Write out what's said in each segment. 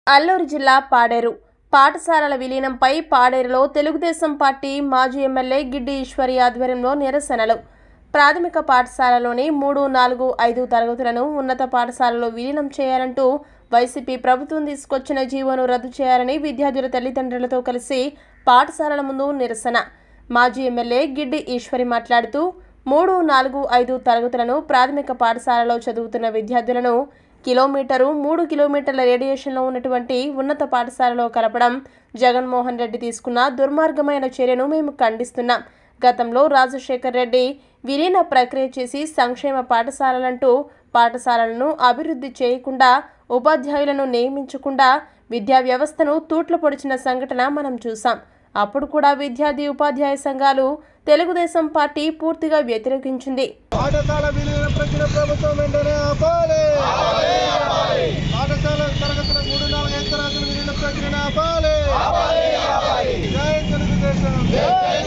అల్లూరు జిల్లా పాడేరు పాఠశాలల విలీనంపై పాడేరులో తెలుగుదేశం పార్టీ మాజీ ఎమ్మెల్యే గిడ్డి ఈశ్వరి ఆధ్వర్యంలో నిరసనలు ప్రాథమిక పాఠశాలలోని మూడు నాలుగు ఐదు తరగతులను ఉన్నత పాఠశాలలో విలీనం చేయాలంటూ వైసీపీ ప్రభుత్వం తీసుకొచ్చిన జీవోను రద్దు చేయాలని విద్యార్థుల తల్లిదండ్రులతో కలిసి పాఠశాలల ముందు నిరసన మాజీ ఎమ్మెల్యే గిడ్డి ఈశ్వరి మాట్లాడుతూ మూడు నాలుగు ఐదు తరగతులను ప్రాథమిక పాఠశాలలో చదువుతున్న విద్యార్థులను కిలోమీటరు మూడు కిలోమీటర్ల రేడియేషన్లో ఉన్నటువంటి ఉన్నత పాఠశాలలో కలపడం జగన్మోహన్ రెడ్డి తీసుకున్న దుర్మార్గమైన చర్యను మేము ఖండిస్తున్నాం గతంలో రాజశేఖర్ రెడ్డి విలీన ప్రక్రియ చేసి సంక్షేమ పాఠశాలలంటూ పాఠశాలలను అభివృద్ధి చేయకుండా ఉపాధ్యాయులను నియమించకుండా విద్యా వ్యవస్థను తూట్లు పొడిచిన సంఘటన మనం చూసాం అప్పుడు కూడా విద్యార్థి ఉపాధ్యాయ సంఘాలు తెలుగుదేశం పార్టీ పూర్తిగా వ్యతిరేకించింది పాఠశాల విలీన ప్రక్రియ ప్రభుత్వం వెంటనే ఆపాలి పాఠశాల తరగతుల మూడు నాలుగు ఐదు తరగతుల విలీన ప్రక్రియను ఆపాలి జై తెలుగుదేశం జై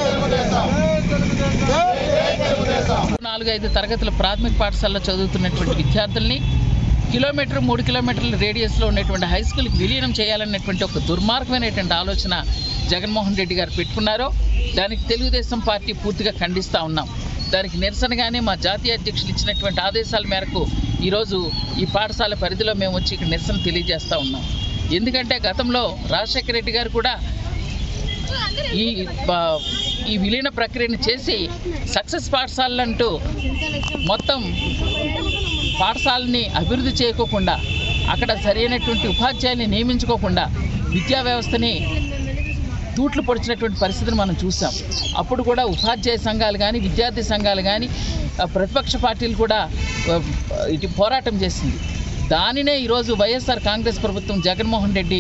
తెలుగుదేశం నాలుగు ఐదు తరగతుల ప్రాథమిక పాఠశాలలో చదువుతున్నటువంటి విద్యార్థుల్ని కిలోమీటర్ మూడు కిలోమీటర్ల రేడియస్లో ఉన్నటువంటి హై స్కూల్కి విలీనం చేయాలన్నటువంటి ఒక దుర్మార్గమైనటువంటి ఆలోచన జగన్మోహన్ రెడ్డి గారు పెట్టుకున్నారో దానికి తెలుగుదేశం పార్టీ పూర్తిగా ఖండిస్తూ ఉన్నాం దానికి నిరసనగానే మా జాతీయ అధ్యక్షులు ఇచ్చినటువంటి ఆదేశాల మేరకు ఈరోజు ఈ పాఠశాల పరిధిలో మేము వచ్చి ఇక్కడ నిరసన తెలియజేస్తూ ఉన్నాం ఎందుకంటే గతంలో రాజశేఖర రెడ్డి గారు కూడా ఈ ప- ఈ విలీన ప్రక్రియను చేసి సక్సెస్ పాఠశాలలంటూ మొత్తం పాఠశాలని అభివృద్ధి చేయకోకుండా అక్కడ సరైనటువంటి ఉపాధ్యాయుల్ని నియమించుకోకుండా విద్యా వ్యవస్థని తూట్లు పొడిచినటువంటి పరిస్థితిని మనం చూసాం అప్పుడు కూడా ఉపాధ్యాయ సంఘాలు కానీ విద్యార్థి సంఘాలు కానీ ఆ, ప్రతిపక్ష పార్టీలు కూడా ఆ, ఇటు పోరాటం చేసింది దానినే ఈరోజు వైఎస్ఆర్ కాంగ్రెస్ ప్రభుత్వం జగన్మోహన్ రెడ్డి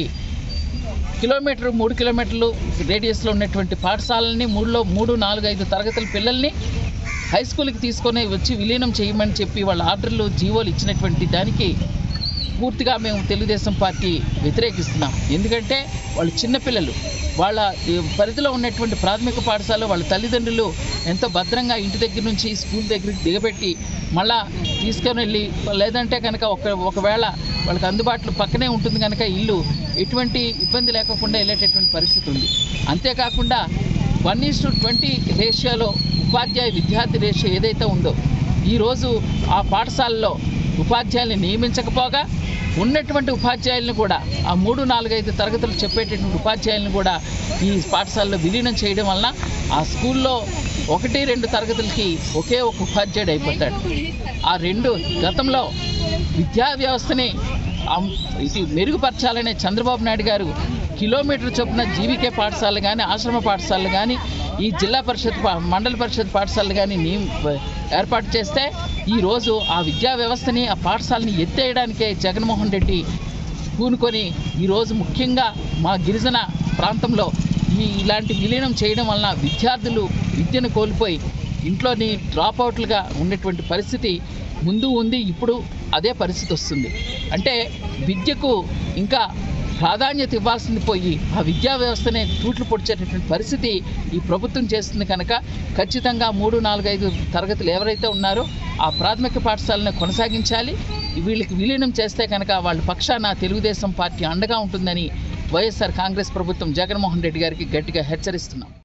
కిలోమీటర్ మూడు కిలోమీటర్లు రేడియస్లో ఉన్నటువంటి పాఠశాలని మూడులో మూడు నాలుగు ఐదు తరగతుల పిల్లల్ని హై స్కూల్కి తీసుకొని వచ్చి విలీనం చేయమని చెప్పి వాళ్ళ ఆర్డర్లు జీవోలు ఇచ్చినటువంటి దానికి పూర్తిగా మేము తెలుగుదేశం పార్టీ వ్యతిరేకిస్తున్నాం ఎందుకంటే వాళ్ళు చిన్నపిల్లలు వాళ్ళ ఈ పరిధిలో ఉన్నటువంటి ప్రాథమిక పాఠశాల వాళ్ళ తల్లిదండ్రులు ఎంతో భద్రంగా ఇంటి దగ్గర నుంచి స్కూల్ దగ్గరికి దిగబెట్టి మళ్ళా తీసుకొని వెళ్ళి లేదంటే కనుక ఒక ఒకవేళ వాళ్ళకి అందుబాటులో పక్కనే ఉంటుంది కనుక ఇల్లు ఎటువంటి ఇబ్బంది లేకుండా వెళ్ళేటటువంటి పరిస్థితి ఉంది అంతేకాకుండా వన్ ఈస్ టు ట్వంటీ రేషియోలో ఉపాధ్యాయ విద్యార్థి రేషియో ఏదైతే ఉందో ఈరోజు ఆ పాఠశాలలో ఉపాధ్యాయుల్ని నియమించకపోగా ఉన్నటువంటి ఉపాధ్యాయులను కూడా ఆ మూడు నాలుగైదు తరగతులు చెప్పేటటువంటి ఉపాధ్యాయులను కూడా ఈ పాఠశాలలో విలీనం చేయడం వలన ఆ స్కూల్లో ఒకటి రెండు తరగతులకి ఒకే ఒక ఉపాధ్యాయుడు అయిపోతాడు ఆ రెండు గతంలో విద్యా వ్యవస్థని అం- ఇది మెరుగుపరచాలనే చంద్రబాబు నాయుడు గారు కిలోమీటర్ చొప్పున జీవికే పాఠశాలలు కానీ ఆశ్రమ పాఠశాలలు కానీ ఈ జిల్లా పరిషత్ పా- మండల పరిషత్ పాఠశాలలు కానీ నియమ ఏర్పాటు చేస్తే ఈరోజు ఆ విద్యా వ్యవస్థని ఆ పాఠశాలని ఎత్తేయడానికే జగన్మోహన్ రెడ్డి పూనుకొని ఈరోజు ముఖ్యంగా మా గిరిజన ప్రాంతంలో ఈ ఇలాంటి విలీనం చేయడం వలన విద్యార్థులు విద్యను కోల్పోయి ఇంట్లోని డ్రాప్ అవుట్లుగా ఉండేటువంటి పరిస్థితి ముందు ఉంది ఇప్పుడు అదే పరిస్థితి వస్తుంది అంటే విద్యకు ఇంకా ప్రాధాన్యత ఇవ్వాల్సింది పోయి ఆ విద్యా వ్యవస్థనే తూట్లు పొడిచేటటువంటి పరిస్థితి ఈ ప్రభుత్వం చేస్తుంది కనుక ఖచ్చితంగా మూడు నాలుగు ఐదు తరగతులు ఎవరైతే ఉన్నారో ఆ ప్రాథమిక పాఠశాలను కొనసాగించాలి వీళ్ళకి విలీనం చేస్తే కనుక వాళ్ళ పక్షాన తెలుగుదేశం పార్టీ అండగా ఉంటుందని వైఎస్ఆర్ కాంగ్రెస్ ప్రభుత్వం జగన్మోహన్ రెడ్డి గారికి గట్టిగా హెచ్చరిస్తున్నాం